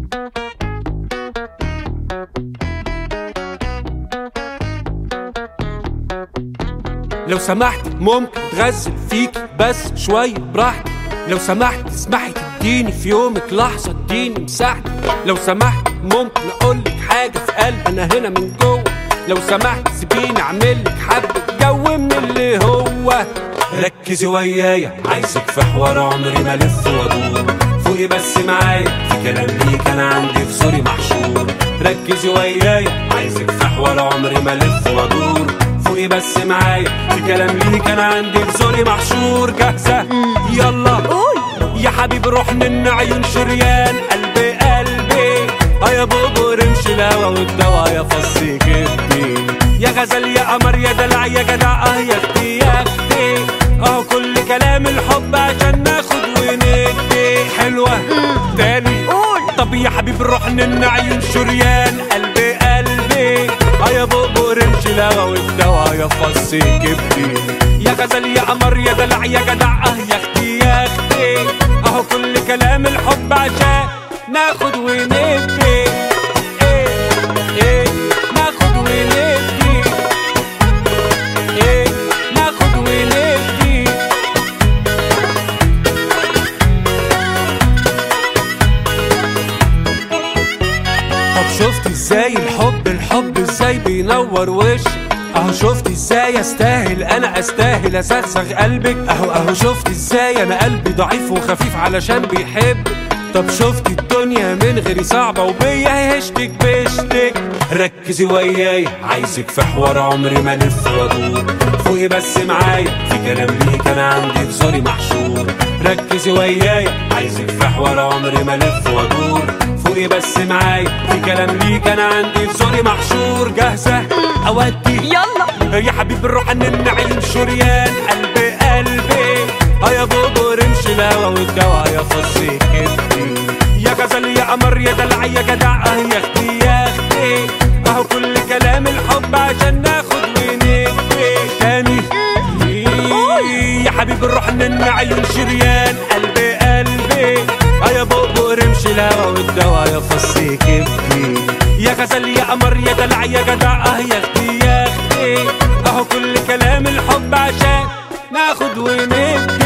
لو سمحت ممكن تغزل فيك بس شوية براحتي لو سمحت تسمحي تديني في يومك لحظة اديني مساحتي لو سمحت ممكن اقولك حاجة في قلبي انا هنا من جوه لو سمحت سيبيني اعملك حبة جو من اللي هو ركزي ويايا عايزك في حوار عمري ما الف وادور فوقي بس معايا في كلام ليك انا عندي في زوري محشور ركزي ويايا عايزك في حوار عمري ما الف وادور فوقي بس معايا في كلام ليك انا عندي في زوري محشور جاهزة يلا قول يا حبيبي روح من عيون شريان قلبي قلبي اه يا بوبو رمش الهوا والدوا يا فصي جبني يا غزل يا قمر يا دلع يا جدع اه يا اختي يا اختي اهو كل كلام الحب عشان ناخد وندي حلوة تاني قول طب يا حبيبي روح من عيون شريان قلبي قلبي اه يا بوبو رمش الهوا والدوا يا فصي جبني يا غزل يا قمر يا دلع يا جدع اه يا اختي يا اختي اهو كل كلام الحب عشان ناخد وندي إيه إيه ناخد وندي إيه ناخد وندي طب شفت ازاي الحب الحب ازاي بينور وشي اهو شفت ازاي استاهل انا استاهل اسغسغ قلبك اهو اهو شفت ازاي انا قلبي ضعيف وخفيف علشان بيحب طب شفت الدنيا من غيري صعبة وبيا هشتك بشتك ركزي وياي عايزك في حوار عمري ما الف وادور فوقي بس معايا في كلام ليك انا عندي في زوري محشور ركزي وياي عايزك في حوار عمري ما الف وادور فوقي بس معايا في كلام ليك انا عندي في زوري محشور جاهزة اودي يلا يا حبيبي الروح ان عين شريان قلبي قلبي اه يا بوبو رمش الهوا والدوا يا فصي كبدي يا غزل يا قمر يا دلع يا جدع اه يا اختي يا اختي اهو كل كلام الحب عشان ناخد وندي تاني يا حبيبي الروح من عيون شريان قلبي قلبي اه يا بوبو رمش الهوا والدوا يا فصي كبدي يا غزل يا قمر يا دلع يا جدع اه يا اختي يا اختي اهو كل كلام الحب عشان ناخد وندي